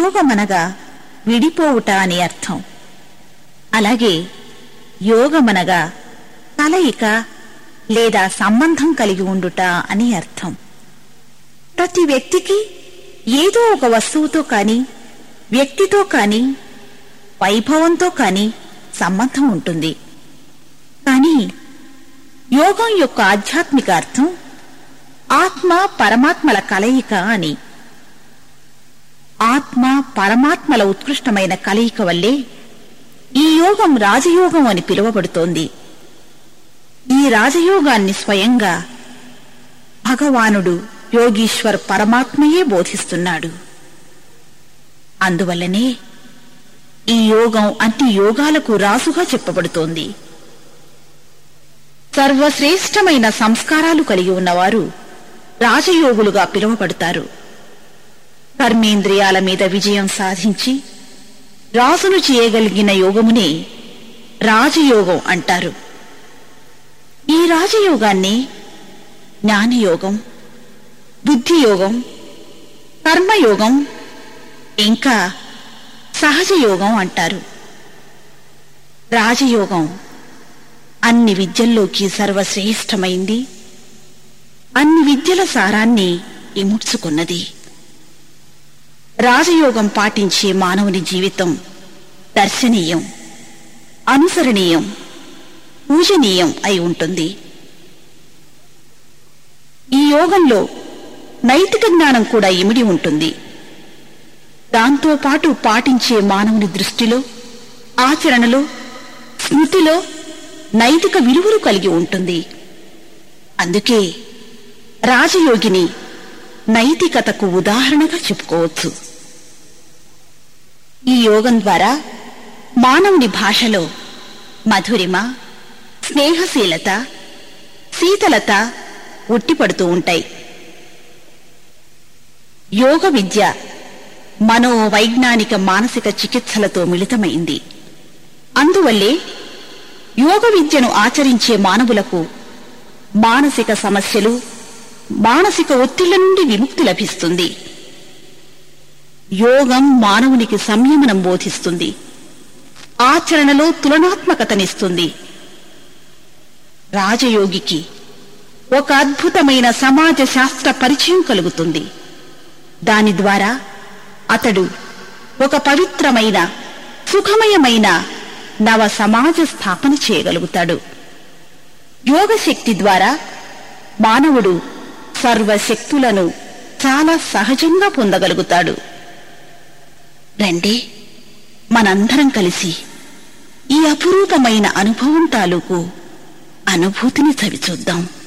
వియోగమనగా విడిపోవుట అని అర్థం అలాగే యోగమనగా కలయిక లేదా సంబంధం కలిగి ఉండుట అని అర్థం ప్రతి వ్యక్తికి ఏదో ఒక వస్తువుతో కాని వ్యక్తితో కాని వైభవంతో కాని సంబంధం ఉంటుంది కానీ యోగం యొక్క ఆధ్యాత్మిక అర్థం ఆత్మ పరమాత్మల కలయిక అని ఆత్మ పరమాత్మల ఉత్కృష్టమైన కలయిక వల్లే ఈ యోగం రాజయోగం అని పిలువబడుతోంది ఈ రాజయోగాన్ని స్వయంగా భగవానుడు యోగీశ్వర్ పరమాత్మయే బోధిస్తున్నాడు అందువల్లనే ఈ యోగం అన్ని యోగాలకు రాసుగా చెప్పబడుతోంది సర్వశ్రేష్టమైన సంస్కారాలు కలిగి ఉన్నవారు రాజయోగులుగా పిలువబడతారు కర్మేంద్రియాల మీద విజయం సాధించి రాజును చేయగలిగిన యోగమునే రాజయోగం అంటారు ఈ రాజయోగాన్ని జ్ఞానయోగం బుద్ధియోగం కర్మయోగం ఇంకా సహజయోగం అంటారు రాజయోగం అన్ని విద్యల్లోకి సర్వశ్రేష్టమైంది అన్ని విద్యల సారాన్ని ఇముడ్చుకున్నది రాజయోగం పాటించే మానవుని జీవితం దర్శనీయం అనుసరణీయం పూజనీయం అయి ఉంటుంది ఈ యోగంలో నైతిక జ్ఞానం కూడా ఇమిడి ఉంటుంది దాంతో పాటు పాటించే మానవుని దృష్టిలో ఆచరణలో స్మృతిలో నైతిక విలువలు కలిగి ఉంటుంది అందుకే రాజయోగిని నైతికతకు ఉదాహరణగా చెప్పుకోవచ్చు ఈ యోగం ద్వారా మానవుని భాషలో మధురిమ స్నేహశీలత శీతలత ఉట్టిపడుతూ ఉంటాయి యోగ విద్య మనోవైజ్ఞానిక మానసిక చికిత్సలతో మిళితమైంది అందువల్లే యోగ విద్యను ఆచరించే మానవులకు మానసిక సమస్యలు మానసిక ఒత్తిళ్ల నుండి విముక్తి లభిస్తుంది యోగం మానవునికి సంయమనం బోధిస్తుంది ఆచరణలో తులనాత్మకతనిస్తుంది రాజయోగికి ఒక అద్భుతమైన సమాజ శాస్త్ర పరిచయం కలుగుతుంది దాని ద్వారా అతడు ఒక పవిత్రమైన సుఖమయమైన నవ సమాజ స్థాపన చేయగలుగుతాడు యోగశక్తి ద్వారా మానవుడు సర్వశక్తులను చాలా సహజంగా పొందగలుగుతాడు రండి మనందరం కలిసి ఈ అపురూపమైన అనుభవం తాలూకు అనుభూతిని చవిచూద్దాం